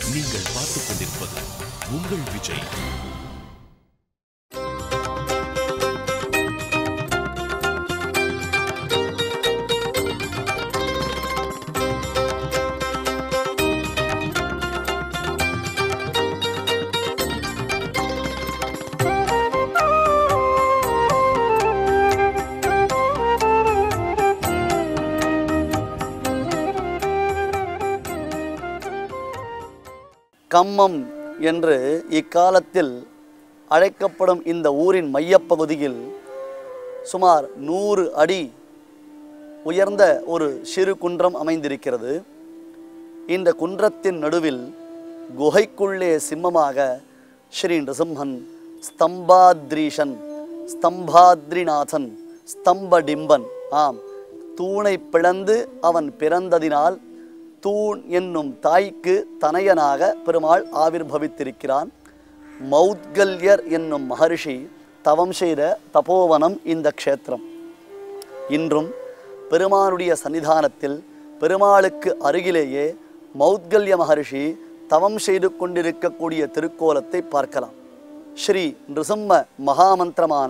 நீங்கள் பார்த்துக் கொண்டிருப்பது உங்கள் விஜய் கம்மம் என்று இக்காலத்தில் அழைக்கப்படும் இந்த ஊரின் மையப்பகுதியில் சுமார் நூறு அடி உயர்ந்த ஒரு சிறு குன்றம் அமைந்திருக்கிறது இந்த குன்றத்தின் நடுவில் குகைக்குள்ளே சிம்மமாக ஸ்ரீ நிருசிம்ஹன் ஸ்தம்பாத்ரீஷன் ஸ்தம்பாத்ரிநாதன் ஸ்தம்படிம்பன் ஆம் தூணை பிளந்து அவன் பிறந்ததினால் தூண் என்னும் தாய்க்கு தனையனாக பெருமாள் ஆவிர்பவித்திருக்கிறான் மௌத்கல்யர் என்னும் மகரிஷி தவம் செய்த தபோவனம் இந்த க்ஷேத்திரம் இன்றும் பெருமானுடைய சன்னிதானத்தில் பெருமாளுக்கு அருகிலேயே மௌத்கல்ய மகரிஷி தவம் செய்து கொண்டிருக்கக்கூடிய திருக்கோலத்தை பார்க்கலாம் ஸ்ரீ நிருசிம்ம மகாமந்திரமான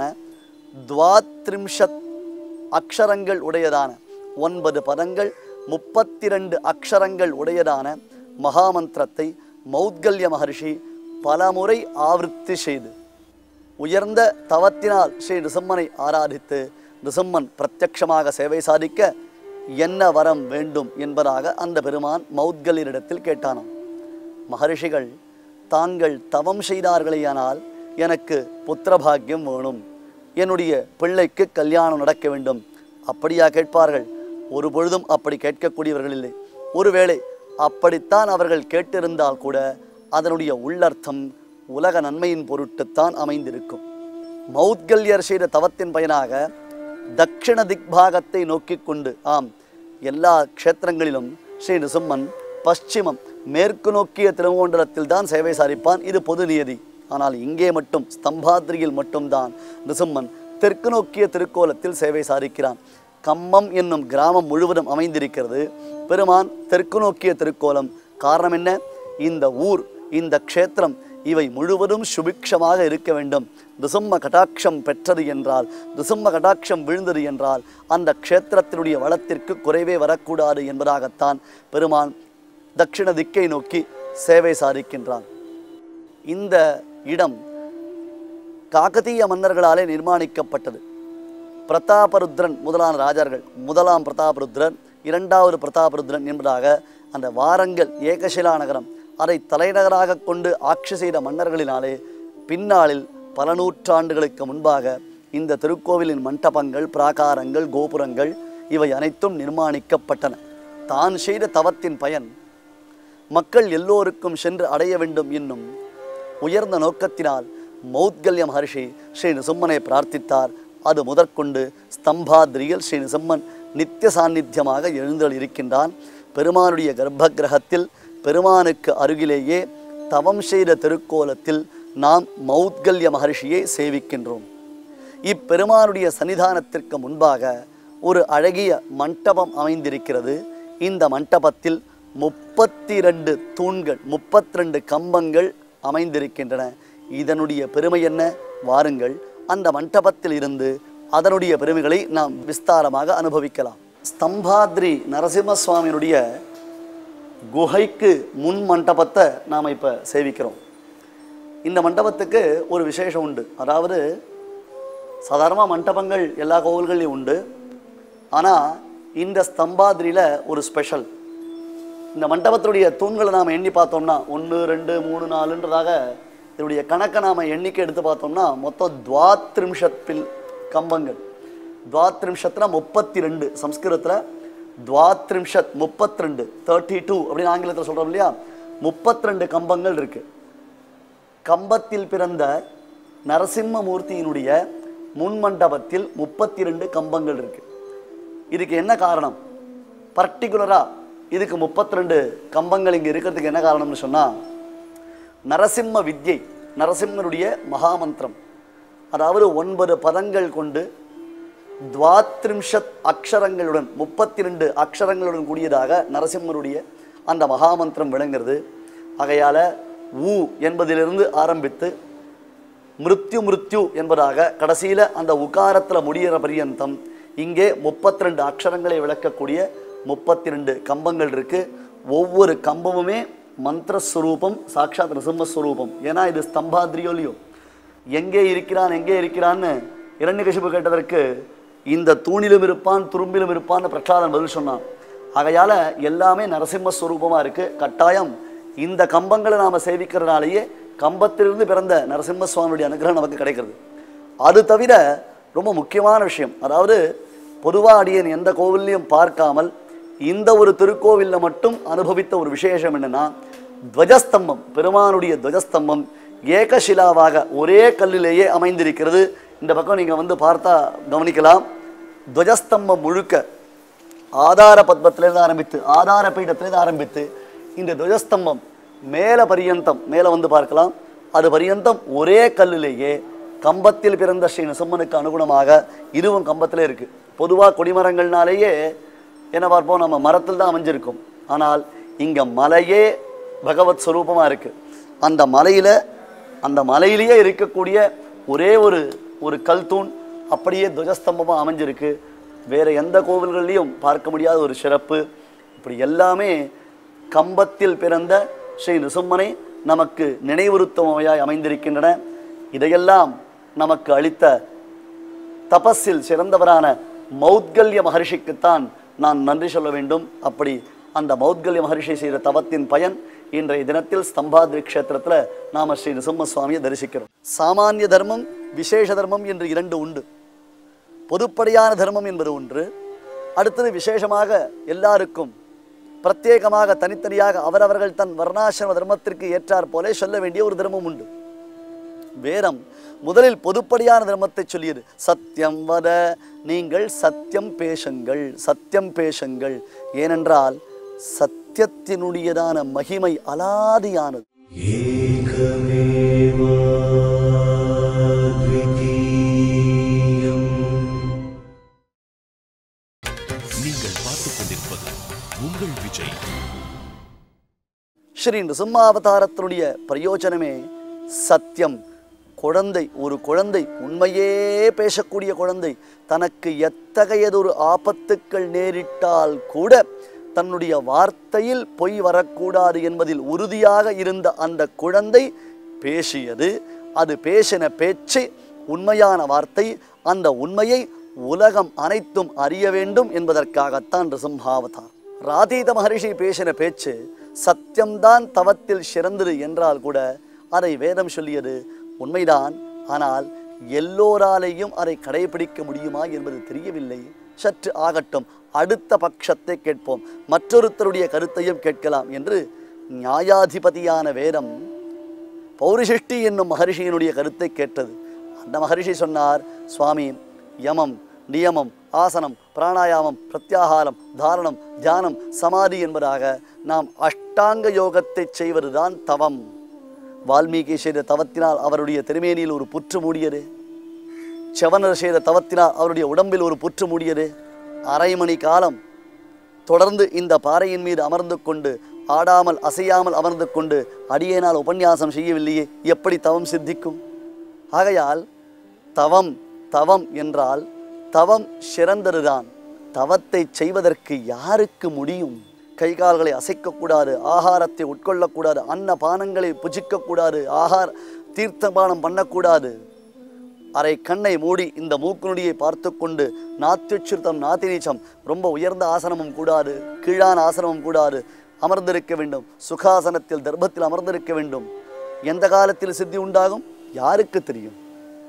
துவாத்ரிம்ஷத் அக்ஷரங்கள் உடையதான ஒன்பது பதங்கள் முப்பத்தி ரெண்டு அக்ஷரங்கள் உடையதான மகாமந்திரத்தை மௌத்கல்ய மகர்ஷி பலமுறை ஆவர்த்தி செய்து உயர்ந்த தவத்தினால் ஸ்ரீ நிருசிம்மனை ஆராதித்து நிருசிம்மன் பிரத்யக்ஷமாக சேவை சாதிக்க என்ன வரம் வேண்டும் என்பதாக அந்த பெருமான் மௌத்கலினிடத்தில் கேட்டானாம் மகரிஷிகள் தாங்கள் தவம் செய்தார்களேயானால் எனக்கு புத்திரபாக்கியம் வேணும் என்னுடைய பிள்ளைக்கு கல்யாணம் நடக்க வேண்டும் அப்படியா கேட்பார்கள் ஒரு பொழுதும் அப்படி கேட்கக்கூடியவர்கள் இல்லை ஒருவேளை அப்படித்தான் அவர்கள் கேட்டிருந்தால் கூட அதனுடைய உள்ளர்த்தம் உலக நன்மையின் பொருட்டுத்தான் அமைந்திருக்கும் மௌத்கல்யர் செய்த தவத்தின் பயனாக தட்சிண திக்பாகத்தை நோக்கிக் கொண்டு ஆம் எல்லா க்ஷேத்திரங்களிலும் ஸ்ரீ நிருசிம்மன் பশ্চিமம் மேற்கு நோக்கிய திருமண்டலத்தில் தான் சேவை சாதிப்பான் இது பொது நியதி ஆனால் இங்கே மட்டும் ஸ்தம்பாத்ரியில் மட்டும்தான் நிருசிம்மன் தெற்கு நோக்கிய திருக்கோலத்தில் சேவை சாதிக்கிறான் கம்மம் என்னும் கிராமம் முழுவதும் அமைந்திருக்கிறது பெருமான் தெற்கு நோக்கிய திருக்கோலம் காரணம் என்ன இந்த ஊர் இந்த க்ஷேத்திரம் இவை முழுவதும் சுபிக்ஷமாக இருக்க வேண்டும் நிருசிம்ம கடாட்சம் பெற்றது என்றால் நிருசிம்ம கடாட்சம் விழுந்தது என்றால் அந்த க்ஷேத்திரத்தினுடைய வளத்திற்கு குறைவே வரக்கூடாது என்பதாகத்தான் பெருமான் தட்சிண திக்கை நோக்கி சேவை சாதிக்கின்றான் இந்த இடம் காக்கதீய மன்னர்களாலே நிர்மாணிக்கப்பட்டது பிரதாபருத்ரன் முதலான ராஜார்கள் முதலாம் பிரதாபருத்ரன் இரண்டாவது பிரதாபருத்ரன் என்பதாக அந்த வாரங்கல் ஏகசிலா நகரம் அதை தலைநகராக கொண்டு ஆட்சி செய்த மன்னர்களினாலே பின்னாளில் பல நூற்றாண்டுகளுக்கு முன்பாக இந்த திருக்கோவிலின் மண்டபங்கள் பிராகாரங்கள் கோபுரங்கள் இவை அனைத்தும் நிர்மாணிக்கப்பட்டன தான் செய்த தவத்தின் பயன் மக்கள் எல்லோருக்கும் சென்று அடைய வேண்டும் என்னும் உயர்ந்த நோக்கத்தினால் மௌத்கல்ய மகர்ஷி ஸ்ரீ நிசும்மனை பிரார்த்தித்தார் அது முதற்கொண்டு ஸ்தம்பாத்ரியில் ஸ்ரீ நிசம்மன் நித்திய சாநித்தியமாக எழுந்தள் இருக்கின்றான் பெருமானுடைய கர்ப்ப கிரகத்தில் பெருமானுக்கு அருகிலேயே தவம் செய்த திருக்கோலத்தில் நாம் மௌத்கல்ய மகர்ஷியை சேவிக்கின்றோம் இப்பெருமானுடைய சன்னிதானத்திற்கு முன்பாக ஒரு அழகிய மண்டபம் அமைந்திருக்கிறது இந்த மண்டபத்தில் முப்பத்தி ரெண்டு தூண்கள் முப்பத்தி ரெண்டு கம்பங்கள் அமைந்திருக்கின்றன இதனுடைய பெருமை என்ன வாருங்கள் அந்த மண்டபத்தில் இருந்து அதனுடைய பெருமைகளை நாம் விஸ்தாரமாக அனுபவிக்கலாம் ஸ்தம்பாத்ரி நரசிம்ம சுவாமியினுடைய குகைக்கு முன் மண்டபத்தை நாம் இப்போ சேவிக்கிறோம் இந்த மண்டபத்துக்கு ஒரு விசேஷம் உண்டு அதாவது சாதாரணமாக மண்டபங்கள் எல்லா கோவில்கள்லையும் உண்டு ஆனால் இந்த ஸ்தம்பாத்ரியில் ஒரு ஸ்பெஷல் இந்த மண்டபத்தினுடைய தூண்களை நாம் எண்ணி பார்த்தோம்னா ஒன்று ரெண்டு மூணு நாலுன்றதாக இதனுடைய கணக்கை நாம் எண்ணிக்கை எடுத்து பார்த்தோம்னா மொத்தம் துவாத்ரிம்ஷத் பில் கம்பங்கள் துவாத்ரிம்ஷத்தில் முப்பத்தி ரெண்டு சம்ஸ்கிருதத்தில் துவாத்ரிம்ஷத் முப்பத்தி ரெண்டு தேர்ட்டி டூ அப்படின்னு ஆங்கிலத்தில் சொல்கிறோம் இல்லையா முப்பத்தி ரெண்டு கம்பங்கள் இருக்குது கம்பத்தில் பிறந்த நரசிம்மமூர்த்தியினுடைய முன்மண்டபத்தில் முப்பத்தி ரெண்டு கம்பங்கள் இருக்கு இதுக்கு என்ன காரணம் பர்டிகுலராக இதுக்கு முப்பத்தி ரெண்டு கம்பங்கள் இங்கே இருக்கிறதுக்கு என்ன காரணம்னு சொன்னால் நரசிம்ம வித்யை நரசிம்மனுடைய மகாமந்திரம் அதாவது ஒன்பது பதங்கள் கொண்டு துவாத்ரிம்ஷத் அக்ஷரங்களுடன் முப்பத்தி ரெண்டு அக்ஷரங்களுடன் கூடியதாக நரசிம்மருடைய அந்த மகாமந்திரம் விளங்குறது ஆகையால ஊ என்பதிலிருந்து ஆரம்பித்து மிருத்யு மிருத்யு என்பதாக கடைசியில் அந்த உகாரத்தில் முடியிற பரியந்தம் இங்கே 32 அக்ஷரங்களை விளக்கக்கூடிய முப்பத்தி ரெண்டு கம்பங்கள் இருக்கு ஒவ்வொரு கம்பமுமே மந்திரஸ்வரூபம் சாட்சாத் நிருசிம்மஸ்வரூபம் ஏன்னா இது ஸ்தம்பாத்ரியோ இல்லையோ எங்கே இருக்கிறான் எங்கே இருக்கிறான்னு இரண்யகசிபு கேட்டதற்கு இந்த தூணிலும் இருப்பான் துரும்பிலும் இருப்பான்னு பிரகலாதன் பதில் சொன்னான் ஆகையால எல்லாமே நரசிம்ம ஸ்வரூபமா இருக்கு கட்டாயம் இந்த கம்பங்களை நாம சேவிக்கிறதுனாலேயே கம்பத்திலிருந்து பிறந்த நரசிம்ம சுவாமியுடைய அனுகிரகம் நமக்கு கிடைக்கிறது அது தவிர ரொம்ப முக்கியமான விஷயம் அதாவது பொதுவாக அடியேன் எந்த கோவில்லையும் பார்க்காமல் இந்த ஒரு திருக்கோவிலில் மட்டும் அனுபவித்த ஒரு விசேஷம் என்னன்னா துவஜஸ்தம்பம் பெருமானுடைய துவஜஸ்தம்பம் ஏகசிலாவாக ஒரே கல்லிலேயே அமைந்திருக்கிறது இந்த பக்கம் நீங்கள் வந்து பார்த்தா கவனிக்கலாம் துவஜஸ்தம்பம் முழுக்க ஆதார பத்மத்திலிருந்து ஆரம்பித்து ஆதார பீடத்திலிருந்து ஆரம்பித்து இந்த துவஜஸ்தம்பம் மேல பரியந்தம் மேலே வந்து பார்க்கலாம் அது பரியந்தம் ஒரே கல்லிலேயே கம்பத்தில் பிறந்த ஸ்ரீ நிசம்மனுக்கு அனுகுணமாக இதுவும் கம்பத்திலே இருக்கு பொதுவாக கொடிமரங்கள்னாலேயே என்ன பார்ப்போம் நம்ம மரத்தில் தான் அமைஞ்சிருக்கும் ஆனால் இங்க மலையே பகவத் ஸ்வரூபமா இருக்கு அந்த மலையில அந்த மலையிலேயே இருக்கக்கூடிய ஒரே ஒரு ஒரு கல் தூண் அப்படியே துவஜஸ்தம்பமாக அமைஞ்சிருக்கு வேற எந்த கோவில்கள்லையும் பார்க்க முடியாத ஒரு சிறப்பு இப்படி எல்லாமே கம்பத்தில் பிறந்த ஸ்ரீ நிருசிம்மனை நமக்கு நினைவுறுத்துமையாய் அமைந்திருக்கின்றன இதையெல்லாம் நமக்கு அளித்த தபஸில் சிறந்தவரான மௌத்கல்ய மகர்ஷிக்குத்தான் நான் நன்றி சொல்ல வேண்டும் அப்படி அந்த மௌத்கல்ய மகர்ஷி செய்த தவத்தின் பயன் இன்றைய தினத்தில் ஸ்தம்பாத்ரி க்ஷேத்திரத்தில் நாம ஸ்ரீ நிருசிம்ம சுவாமியை தரிசிக்கிறோம் சாமானிய தர்மம் விசேஷ தர்மம் என்று இரண்டு உண்டு பொதுப்படையான தர்மம் என்பது ஒன்று அடுத்தது விசேஷமாக எல்லாருக்கும் பிரத்யேகமாக தனித்தனியாக அவரவர்கள் தன் வர்ணாசிரம தர்மத்திற்கு ஏற்றாற் போலே சொல்ல வேண்டிய ஒரு தர்மம் உண்டு வேதம் முதலில் பொதுப்படியான தர்மத்தை சொல்லியது சத்தியம் வத நீங்கள் சத்தியம் பேசுங்கள் சத்தியம் பேசுங்கள் ஏனென்றால் சத்தியத்தினுடையதான மகிமை அலாதியானது நீங்கள் பார்த்துக் கொண்டிருப்பது உங்கள் விஜய் ஸ்ரீ நிருசிம்மாவதாரத்தினுடைய பிரயோஜனமே சத்தியம் குழந்தை ஒரு குழந்தை உண்மையே பேசக்கூடிய குழந்தை தனக்கு எத்தகையதொரு ஆபத்துக்கள் நேரிட்டால் கூட தன்னுடைய வார்த்தையில் பொய் வரக்கூடாது என்பதில் உறுதியாக இருந்த அந்த குழந்தை பேசியது அது பேசின பேச்சு உண்மையான வார்த்தை அந்த உண்மையை உலகம் அனைத்தும் அறிய வேண்டும் என்பதற்காகத்தான் ரிசம்ஹாவதார் ராதீத மகரிஷி பேசின பேச்சு சத்தியம்தான் தவத்தில் சிறந்தது என்றால் கூட அதை வேதம் சொல்லியது உண்மைதான் ஆனால் எல்லோராலேயும் அதை கடைபிடிக்க முடியுமா என்பது தெரியவில்லை சற்று ஆகட்டும் அடுத்த பட்சத்தை கேட்போம் மற்றொருத்தருடைய கருத்தையும் கேட்கலாம் என்று நியாயாதிபதியான வேதம் பௌரிசிஷ்டி என்னும் மகரிஷியினுடைய கருத்தை கேட்டது அந்த மகரிஷி சொன்னார் சுவாமி யமம் நியமம் ஆசனம் பிராணாயாமம் பிரத்யாகாரம் தாரணம் தியானம் சமாதி என்பதாக நாம் அஷ்டாங்க யோகத்தை செய்வதுதான் தவம் வால்மீகி செய்த தவத்தினால் அவருடைய திருமேனியில் ஒரு புற்று மூடியது செவனர் செய்த தவத்தினால் அவருடைய உடம்பில் ஒரு புற்று மூடியது அரை மணி காலம் தொடர்ந்து இந்த பாறையின் மீது அமர்ந்து கொண்டு ஆடாமல் அசையாமல் அமர்ந்து கொண்டு அடியேனால் உபன்யாசம் செய்யவில்லையே எப்படி தவம் சித்திக்கும் ஆகையால் தவம் தவம் என்றால் தவம் சிறந்ததுதான் தவத்தை செய்வதற்கு யாருக்கு முடியும் கை கால்களை அசைக்கக்கூடாது ஆகாரத்தை உட்கொள்ளக்கூடாது அன்ன பானங்களை புஜிக்கக்கூடாது ஆகார தீர்த்தபானம் பண்ணக்கூடாது அரை கண்ணை மூடி இந்த மூக்குநுடியை பார்த்து கொண்டு நாத்தியுச்சிருத்தம் நாத்தினீச்சம் ரொம்ப உயர்ந்த ஆசனமும் கூடாது கீழான ஆசனமும் கூடாது அமர்ந்திருக்க வேண்டும் சுகாசனத்தில் தர்ப்பத்தில் அமர்ந்திருக்க வேண்டும் எந்த காலத்தில் சித்தி உண்டாகும் யாருக்கு தெரியும்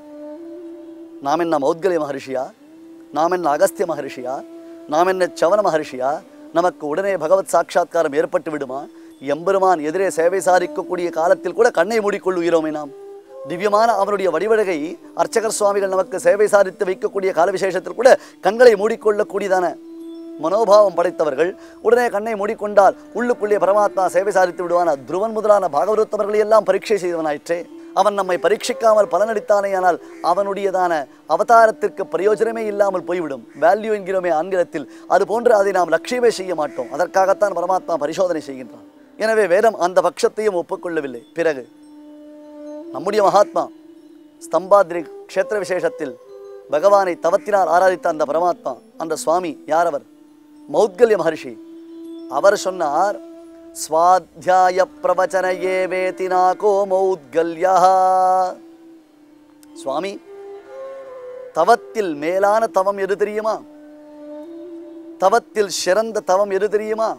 நாம் என்ன மௌத்கலிய மகர்ஷியா நாம் என்ன அகஸ்திய மகர்ஷியா நாம் என்ன சவன மகர்ஷியா நமக்கு உடனே பகவத் சாட்சா்காரம் ஏற்பட்டு விடுமா எம்பெருமான் எதிரே சேவை சாதிக்கக்கூடிய காலத்தில் கூட கண்ணை மூடிக்கொள்ளுகிறோமே நாம் திவ்யமான அவனுடைய வடிவழகை அர்ச்சகர் சுவாமிகள் நமக்கு சேவை சாதித்து வைக்கக்கூடிய கால விசேஷத்தில் கூட கண்களை மூடிக்கொள்ளக்கூடியதான மனோபாவம் படைத்தவர்கள் உடனே கண்ணை மூடிக்கொண்டால் உள்ளுக்குள்ளே பரமாத்மா சேவை சாதித்து விடுவான துருவன் முதலான பாகவதத்தவர்களை எல்லாம் பரீட்சை செய்தவனாயிற்றே அவன் நம்மை பரீட்சிக்காமல் பலனளித்தானேயானால் அவனுடையதான அவதாரத்திற்கு பிரயோஜனமே இல்லாமல் போய்விடும் வேல்யூ என்கிறோமே ஆங்கிலத்தில் அது போன்று அதை நாம் லட்சியமே செய்ய மாட்டோம் அதற்காகத்தான் பரமாத்மா பரிசோதனை செய்கின்றான் எனவே வேதம் அந்த பட்சத்தையும் ஒப்புக்கொள்ளவில்லை பிறகு நம்முடைய மகாத்மா ஸ்தம்பாத்ரி க்ஷேத்திர விசேஷத்தில் பகவானை தவத்தினால் ஆராதித்த அந்த பரமாத்மா அந்த சுவாமி யார் அவர் மௌத்கல்ய மகர்ஷி அவர் சொன்னார் ஸ்வாத்தியாய பிரவச்சன ஏவேதினாகோ மௌத்கல்யா சுவாமி தவத்தில் மேலான தவம் எது தெரியுமா தவத்தில் சிறந்த தவம் எது தெரியுமா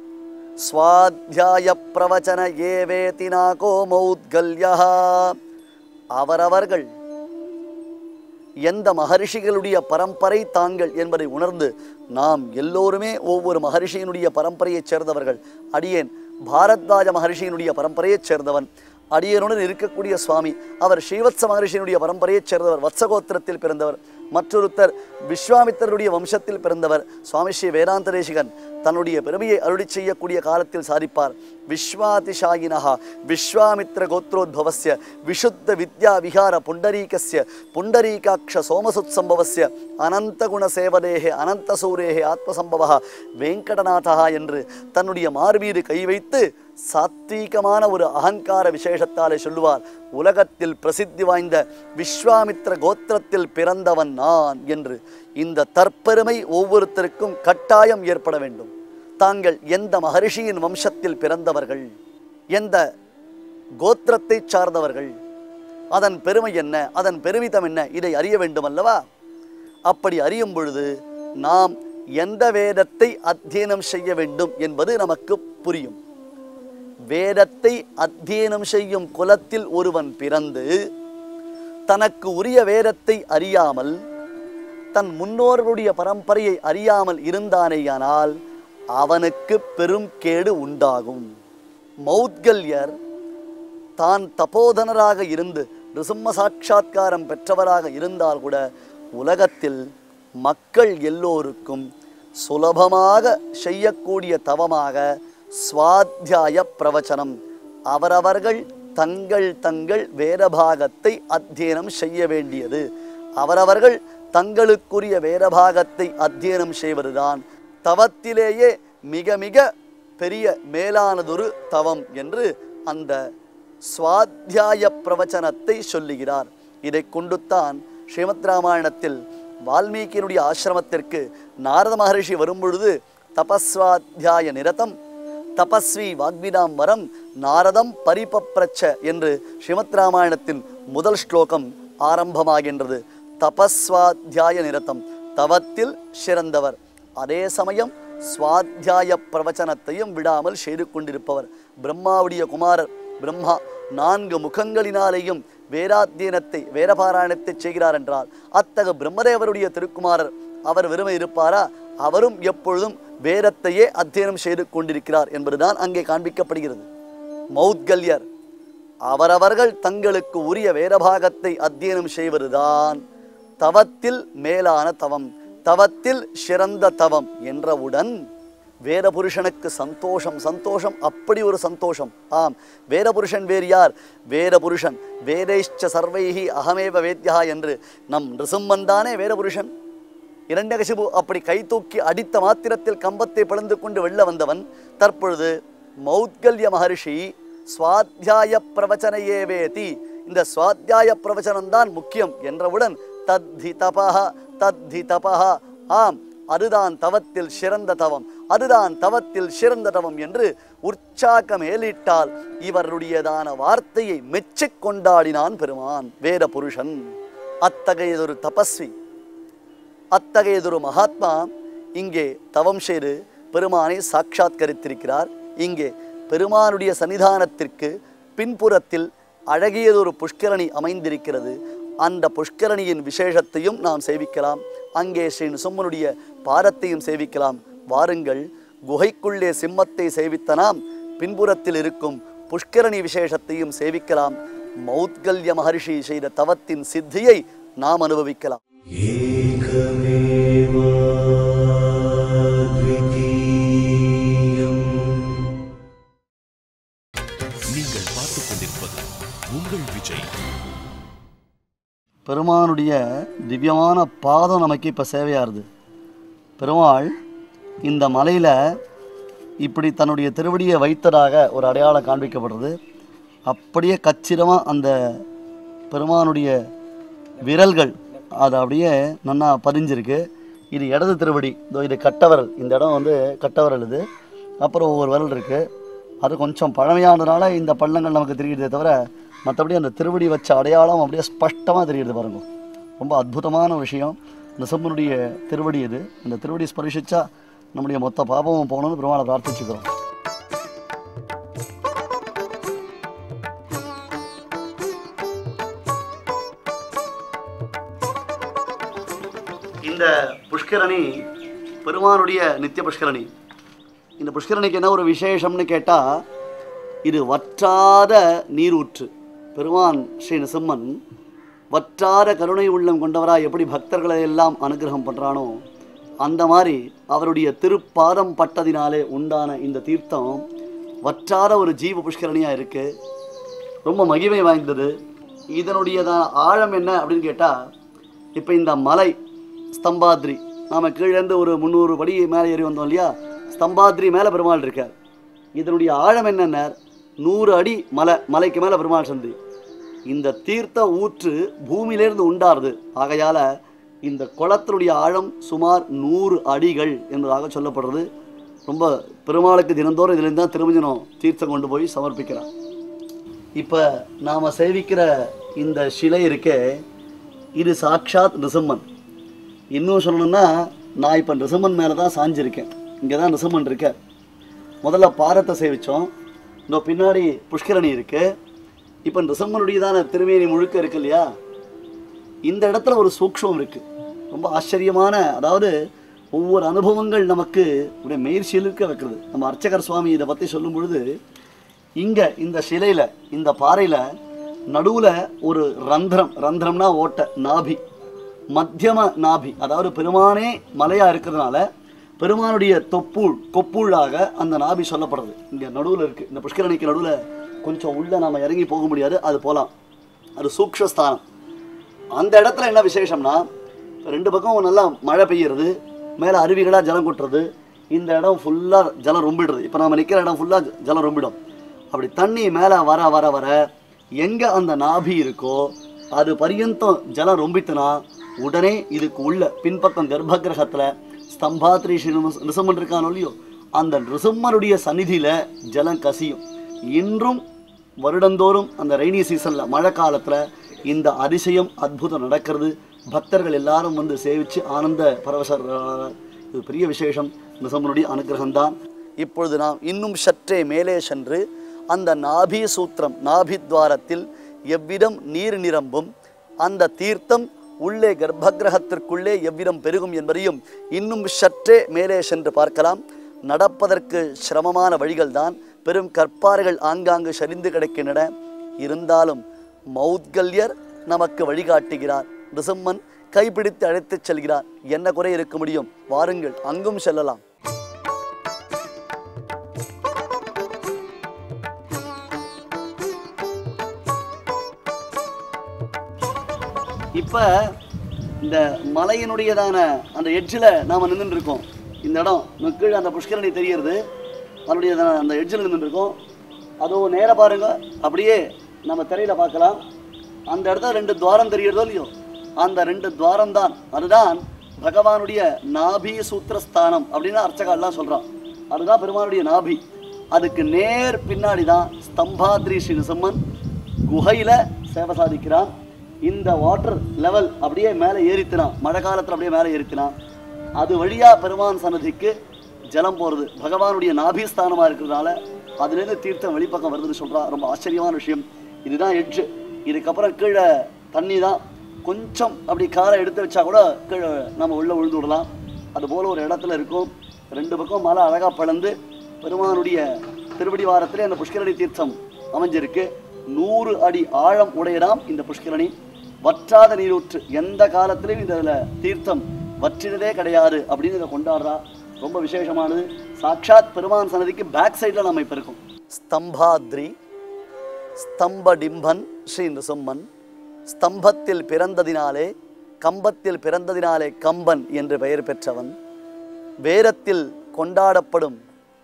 ஸ்வாத்தியாய பிரவச்சன ஏவேதினாகோ மௌத்கல்யா அவரவர்கள் எந்த மகரிஷிகளுடைய பரம்பரை தாங்கள் என்பதை உணர்ந்து நாம் எல்லோருமே ஒவ்வொரு மகரிஷியினுடைய பரம்பரையைச் சேர்ந்தவர்கள் அடியேன் பாரத்வாஜ மகரிஷியினுடைய பரம்பரையைச் சேர்ந்தவன் அடியனுடன் இருக்கக்கூடிய சுவாமி அவர் ஸ்ரீவத்ச மகரிஷியினுடைய பரம்பரையைச் சேர்ந்தவர் வத்சகோத்திரத்தில் பிறந்தவர் மற்றொருத்தர் விஸ்வாமித்தருடைய வம்சத்தில் பிறந்தவர் சுவாமி ஸ்ரீ வேதாந்த தேசிகன் தன்னுடைய பெருமையை அருளி செய்யக்கூடிய காலத்தில் சாதிப்பார் விஸ்வாதிஷாயினஹா விஸ்வாமித்ர கோத்ரோத்பவஸ்ய விசுத்த வித்யா விஹார புண்டரீகஸ்ய புண்டரீகாட்ச சோமசுத்சம்பவஸ்ய அனந்த குண சேவதேகே அனந்த சூரேகே ஆத்மசம்பவா வெங்கடநாதா என்று தன்னுடைய மார்பீடு கை வைத்து சாத்வீகமான ஒரு அகங்கார விசேஷத்தாலே சொல்லுவார் உலகத்தில் பிரசித்தி வாய்ந்த விஸ்வாமித்ர கோத்திரத்தில் பிறந்தவன் நான் என்று இந்த தற்பெருமை ஒவ்வொருத்தருக்கும் கட்டாயம் ஏற்பட வேண்டும் தாங்கள் எந்த மகரிஷியின் வம்சத்தில் பிறந்தவர்கள் எந்த கோத்திரத்தை சார்ந்தவர்கள் அதன் பெருமை என்ன அதன் பெருமிதம் என்ன இதை அறிய வேண்டும் அல்லவா அப்படி அறியும் பொழுது நாம் எந்த வேதத்தை அத்தியனம் செய்ய வேண்டும் என்பது நமக்கு புரியும் வேதத்தை அத்தியனம் செய்யும் குலத்தில் ஒருவன் பிறந்து தனக்கு உரிய வேதத்தை அறியாமல் தன் முன்னோர்களுடைய பரம்பரையை அறியாமல் இருந்தானேயானால் அவனுக்கு பெரும் கேடு உண்டாகும் மௌத்கல்யர் தான் தபோதனராக இருந்து ரிசும்ம சாட்சா்காரம் பெற்றவராக இருந்தால் கூட உலகத்தில் மக்கள் எல்லோருக்கும் சுலபமாக செய்யக்கூடிய தவமாக ஸ்வாத்தியாய பிரவச்சனம் அவரவர்கள் தங்கள் தங்கள் வேதபாகத்தை அத்தியனம் செய்ய வேண்டியது அவரவர்கள் தங்களுக்குரிய வேதபாகத்தை அத்தியனம் செய்வதுதான் தவத்திலேயே மிக மிக பெரிய மேலானதொரு தவம் என்று அந்த சுவாத்தியாய பிரவச்சனத்தை சொல்லுகிறார் இதை கொண்டுத்தான் ஸ்ரீமத் ராமாயணத்தில் வால்மீகியினுடைய ஆசிரமத்திற்கு நாரத மகரிஷி வரும்பொழுது தபஸ்வாத்தியாய நிரதம் தபஸ்வி வாக்விதாம் வரம் நாரதம் பரிபப்ரச்ச என்று ஸ்ரீமத் ராமாயணத்தின் முதல் ஸ்லோகம் ஆரம்பமாகின்றது தபஸ்வாத்தியாய நிரதம் தவத்தில் சிறந்தவர் அதே சமயம் சுவாத்தியாய பிரவச்சனத்தையும் விடாமல் செய்து கொண்டிருப்பவர் பிரம்மாவுடைய குமாரர் பிரம்மா நான்கு முகங்களினாலேயும் வேதாத்தியனத்தை வேதபாராயணத்தை செய்கிறார் என்றால் அத்தகு பிரம்மதேவருடைய திருக்குமாரர் அவர் வெறுமை இருப்பாரா அவரும் எப்பொழுதும் வேதத்தையே அத்தியனம் செய்து கொண்டிருக்கிறார் என்பதுதான் அங்கே காண்பிக்கப்படுகிறது மௌத்கல்யர் அவரவர்கள் தங்களுக்கு உரிய வேதபாகத்தை அத்தியனம் செய்வதுதான் தவத்தில் மேலான தவம் தவத்தில் சிறந்த தவம் என்றவுடன் வேதபுருஷனுக்கு சந்தோஷம் சந்தோஷம் அப்படி ஒரு சந்தோஷம் ஆம் வேதபுருஷன் வேறு யார் வேதபுருஷன் வேதைஷ்ச சர்வைஹி அகமேவ வேத்யா என்று நம் நிருசிம்மன் தானே வேதபுருஷன் இரண்டகசிபு அப்படி கை தூக்கி அடித்த மாத்திரத்தில் கம்பத்தை பிளந்து கொண்டு வெளில வந்தவன் தற்பொழுது மௌத்கல்ய மகர்ஷி சுவாத்தியாய பிரவச்சனையே வேதி இந்த சுவாத்தியாய பிரவச்சனம் தான் முக்கியம் என்றவுடன் தத்தி தபஹ தத்தி தபஹ ஆம் அதுதான் தவத்தில் சிறந்த தவம் அதுதான் தவத்தில் சிறந்த தவம் என்று உற்சாகம் மேலிட்டால் இவருடையதான வார்த்தையை மெச்சிக் கொண்டாடினான் பெருமான் வேத புருஷன் அத்தகையதொரு தபஸ்வி அத்தகையதொரு மகாத்மா இங்கே தவம் செய்து பெருமானை சாட்சாத்கரித்திருக்கிறார் இங்கே பெருமானுடைய சன்னிதானத்திற்கு பின்புறத்தில் அழகியதொரு புஷ்கரணி அமைந்திருக்கிறது அந்த புஷ்கரணியின் விசேஷத்தையும் நாம் சேவிக்கலாம் அங்கே ஸ்ரீ நிசும்மனுடைய பாதத்தையும் சேவிக்கலாம் வாருங்கள் குகைக்குள்ளே சிம்மத்தை சேவித்த நாம் பின்புறத்தில் இருக்கும் புஷ்கரணி விசேஷத்தையும் சேவிக்கலாம் மௌத்கல்ய மகர்ஷி செய்த தவத்தின் சித்தியை நாம் அனுபவிக்கலாம் நீங்கள் பார்த்துக் கொண்டிருப்பது உங்கள் விஜய் பெருமானுடைய திவ்யமான பாதம் நமக்கு இப்போ சேவையாகுது பெருமாள் இந்த மலையில் இப்படி தன்னுடைய திருவடியை வைத்ததாக ஒரு அடையாளம் காண்பிக்கப்படுறது அப்படியே கச்சிதமாக அந்த பெருமானுடைய விரல்கள் அது அப்படியே நன்னா பதிஞ்சிருக்கு இது இடது திருவடி இதோ இது கட்டவரல் இந்த இடம் வந்து கட்டவரல் இது அப்புறம் ஒவ்வொரு விரல் இருக்குது அது கொஞ்சம் பழமையானதுனால இந்த பள்ளங்கள் நமக்கு தெரியுதே தவிர மற்றபடி அந்த திருவடி வச்ச அடையாளம் அப்படியே ஸ்பஷ்டமாக தெரியுது பாருங்க ரொம்ப அற்புதமான விஷயம் நிசம்மனுடைய திருவடி இது இந்த திருவடி ஸ்பரிசிச்சா நம்முடைய மொத்த பாபமும் போகணும்னு பெருமாளை பிரார்த்திச்சுக்கிறோம் இந்த புஷ்கரணி பெருமானுடைய நித்திய புஷ்கரணி இந்த புஷ்கரணிக்கு என்ன ஒரு விசேஷம்னு கேட்டால் இது வற்றாத நீரூற்று பெருமான் ஸ்ரீ நிசம்மன் வற்றாத கருணை உள்ளம் கொண்டவராய் எப்படி பக்தர்களை எல்லாம் அனுகிரகம் பண்ணுறானோ அந்த மாதிரி அவருடைய திருப்பாதம் பட்டதினாலே உண்டான இந்த தீர்த்தம் வற்றாத ஒரு ஜீவ புஷ்கரணியாக இருக்குது ரொம்ப மகிமை வாய்ந்தது இதனுடையதான ஆழம் என்ன அப்படின்னு கேட்டால் இப்போ இந்த மலை ஸ்தம்பாத்ரி நாம் கீழேருந்து ஒரு முந்நூறு படி மேலே ஏறி வந்தோம் இல்லையா ஸ்தம்பாத்ரி மேலே பெருமாள் இருக்கார் இதனுடைய ஆழம் என்னென்ன நூறு அடி மலை மலைக்கு மேலே பெருமாள் சந்தி இந்த தீர்த்த ஊற்று பூமியிலேருந்து உண்டாருது ஆகையால் இந்த குளத்தினுடைய ஆழம் சுமார் நூறு அடிகள் என்பதாக சொல்லப்படுறது ரொம்ப பெருமாளுக்கு தினந்தோறும் இதுலேருந்து தான் திருமஞ்சனம் தீர்த்தம் கொண்டு போய் சமர்ப்பிக்கிறான் இப்போ நாம் சேவிக்கிற இந்த சிலை இருக்கே இது சாக்ஷாத் நிசம்மன் இன்னும் சொல்லணும்னா நான் இப்போ நிசம்மன் மேலே தான் சாஞ்சிருக்கேன் இங்கே தான் நிசம்மன் இருக்க முதல்ல பாரத்தை சேவித்தோம் இந்த பின்னாடி புஷ்கரணி இருக்கு இப்போ நிசம்மனுடையதான திருமேனி முழுக்க இருக்கு இல்லையா இந்த இடத்துல ஒரு சூக்ஷ்மம் இருக்கு ரொம்ப ஆச்சரியமான அதாவது ஒவ்வொரு அனுபவங்கள் நமக்கு அப்படியே மெயிர் சிலிர்க்க வைக்கிறது நம்ம அர்ச்சகர் சுவாமி இதை பற்றி சொல்லும் பொழுது இங்கே இந்த சிலையில் இந்த பாறையில் நடுவில் ஒரு ரந்திரம் ரந்திரம்னா ஓட்டை நாபி மத்தியம நாபி அதாவது பெருமானே மலையாக இருக்கிறதுனால பெருமானுடைய தொப்புள் கொப்புள்ளாக அந்த நாபி சொல்லப்படுறது இங்கே நடுவில் இருக்குது இந்த புஷ்கரணிக்கு நடுவில் கொஞ்சம் உள்ளே நாம் இறங்கி போக முடியாது அது போகலாம் அது சூக்ஷஸ்தானம் அந்த இடத்துல என்ன விசேஷம்னா ரெண்டு பக்கம் நல்லா மழை பெய்யறது மேலே அருவிகளாக ஜலம் கொட்டுறது இந்த இடம் ஃபுல்லாக ஜலம் ரொம்பிடுறது இப்போ நம்ம நிற்கிற இடம் ஃபுல்லாக ஜலம் ரொம்பிடும் அப்படி தண்ணி மேலே வர வர வர எங்கே அந்த நாபி இருக்கோ அது பரியந்தம் ஜலம் ரொம்பித்துனா உடனே இதுக்கு உள்ள பின்பக்கம் கர்ப்பகிரகத்தில் ஸ்தம்பாத்ரி ஸ்ரீ நிரும- நிருசிம்மன் இருக்கானோ இல்லையோ அந்த நிருசிம்மனுடைய சந்நிதியில் ஜலம் கசியும் இன்றும் வருடந்தோறும் அந்த ரெய்னி சீசனில் மழை காலத்தில் இந்த அதிசயம் அற்புதம் நடக்கிறது பக்தர்கள் எல்லாரும் வந்து சேவித்து ஆனந்த பரவசர் இது பெரிய விசேஷம் நிசம்மனுடைய அனுகிரகம்தான் இப்பொழுது நாம் இன்னும் சற்றே மேலே சென்று அந்த நாபி சூத்திரம் நாபி துவாரத்தில் எவ்விதம் நீர் நிரம்பும் அந்த தீர்த்தம் உள்ளே கர்ப்பகிரகத்திற்குள்ளே எவ்விதம் பெருகும் என்பதையும் இன்னும் சற்றே மேலே சென்று பார்க்கலாம் நடப்பதற்கு சிரமமான வழிகள்தான் பெரும் கற்பாறைகள் ஆங்காங்கு சரிந்து கிடக்கின்றன இருந்தாலும் மௌத்கல்யர் நமக்கு வழிகாட்டுகிறார் நிசம்மன் கைப்பிடித்து அழைத்துச் செல்கிறார் என்ன குறை இருக்க முடியும் வாருங்கள் அங்கும் செல்லலாம் இப்போ இந்த மலையினுடையதான அந்த எட்ஜில் நாம் நின்றுட்டு இருக்கோம் இந்த இடம் இந்த கீழே அந்த புஷ்கரணி தெரியறது அதனுடைய அந்த எட்ஜில் நின்றுட்டு இருக்கோம் அதுவும் நேரா பாருங்க அப்படியே நம்ம திரையில் பார்க்கலாம் அந்த இடத்துல ரெண்டு துவாரம் தெரியறதோ இல்லையோ அந்த ரெண்டு துவாரம் தான் அதுதான் பகவானுடைய நாபி சூத்திரஸ்தானம் அப்படின்னு அர்ச்சகாலாம் சொல்கிறான் அதுதான் பெருமானுடைய நாபி அதுக்கு நேர் பின்னாடி தான் ஸ்தம்பாத்ரி ஸ்ரீ நிசம்மன் குகையில் சேவை சாதிக்கிறான் இந்த வாட்டர் லெவல் அப்படியே மேலே ஏறித்தினான் மழை காலத்தில் அப்படியே மேலே ஏறித்தினான் அது வழியாக பெருமான் சன்னதிக்கு ஜலம் போகிறது பகவானுடைய நாபிஸ்தானமாக இருக்கிறதுனால அதுலேருந்து தீர்த்தம் வெளிப்பக்கம் வருதுன்னு சொல்றா ரொம்ப ஆச்சரியமான விஷயம் இதுதான் எட்ஜு இதுக்கப்புறம் கீழே தண்ணி தான் கொஞ்சம் அப்படி காலை எடுத்து வச்சா கூட கீழே நம்ம உள்ளே விழுந்து விடலாம் அதுபோல் ஒரு இடத்துல இருக்கும் ரெண்டு பக்கம் மலை அழகாக பழந்து பெருமானுடைய திருவடி வாரத்திலே அந்த புஷ்கரணி தீர்த்தம் அமைஞ்சிருக்கு நூறு அடி ஆழம் உடையதாம் இந்த புஷ்கரணி வற்றாத நீரூற்று எந்த காலத்திலையும் இந்த தீர்த்தம் வற்றினதே கிடையாது அப்படின்னு இதை கொண்டாடுறா ரொம்ப விசேஷமானது சாட்சாத் பெருமான் சன்னதிக்கு பேக் சைடில் நம்ம இப்போ இருக்கோம் ஸ்தம்பாத்ரி ஸ்தம்படிம்பன் ஸ்ரீ நிருசம்மன் ஸ்தம்பத்தில் பிறந்ததினாலே கம்பத்தில் பிறந்ததினாலே கம்பன் என்று பெயர் பெற்றவன் வேதத்தில் கொண்டாடப்படும்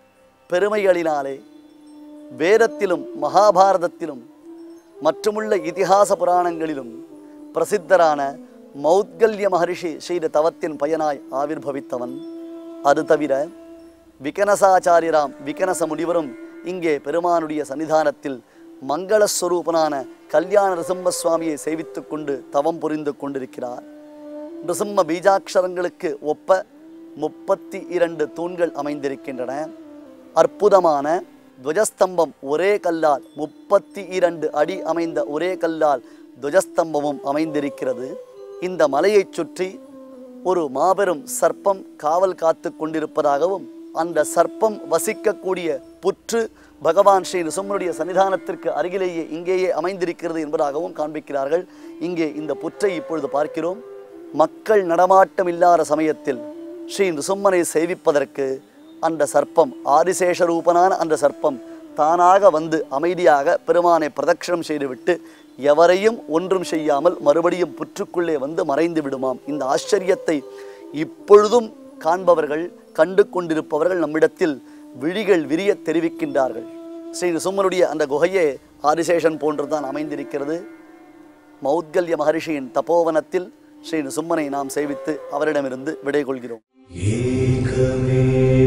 பெருமைகளினாலே வேதத்திலும் மகாபாரதத்திலும் மற்றுமுள்ள இதிகாச புராணங்களிலும் பிரசித்தரான மௌத்கல்ய மகரிஷி செய்த தவத்தின் பயனாய் ஆவிர்பவித்தவன் அது தவிர விகனசாச்சாரியராம் விகனச முனிவரும் இங்கே பெருமானுடைய சன்னிதானத்தில் மங்களஸ்வரூபனான கல்யாண ரிசம்ப சுவாமியை சேவித்துக் கொண்டு தவம் புரிந்து கொண்டிருக்கிறார் நிருசிம்ம பீஜாட்சரங்களுக்கு ஒப்ப முப்பத்தி இரண்டு தூண்கள் அமைந்திருக்கின்றன அற்புதமான துவஜஸ்தம்பம் ஒரே கல்லால் முப்பத்தி இரண்டு அடி அமைந்த ஒரே கல்லால் துவஜஸ்தம்பமும் அமைந்திருக்கிறது இந்த மலையைச் சுற்றி ஒரு மாபெரும் சர்ப்பம் காவல் காத்து கொண்டிருப்பதாகவும் அந்த சர்ப்பம் வசிக்கக்கூடிய புற்று பகவான் ஸ்ரீ நிசும்மனுடைய சன்னிதானத்திற்கு அருகிலேயே இங்கேயே அமைந்திருக்கிறது என்பதாகவும் காண்பிக்கிறார்கள் இங்கே இந்த புற்றை இப்பொழுது பார்க்கிறோம் மக்கள் நடமாட்டம் இல்லாத சமயத்தில் ஸ்ரீ நிசும்மனை சேவிப்பதற்கு அந்த சர்ப்பம் ஆதிசேஷ ரூபனான அந்த சர்ப்பம் தானாக வந்து அமைதியாக பெருமானை பிரதட்சணம் செய்துவிட்டு எவரையும் ஒன்றும் செய்யாமல் மறுபடியும் புற்றுக்குள்ளே வந்து மறைந்து விடுமாம் இந்த ஆச்சரியத்தை இப்பொழுதும் காண்பவர்கள் கண்டு கொண்டிருப்பவர்கள் நம்மிடத்தில் விழிகள் விரிய தெரிவிக்கின்றார்கள் ஸ்ரீ நிசும்மனுடைய அந்த குகையே ஆதிசேஷன் போன்றுதான் அமைந்திருக்கிறது மௌத்கல்ய மகரிஷியின் தபோவனத்தில் ஸ்ரீ நிசும்மனை நாம் சேவித்து அவரிடமிருந்து விடை கொள்கிறோம் एकमे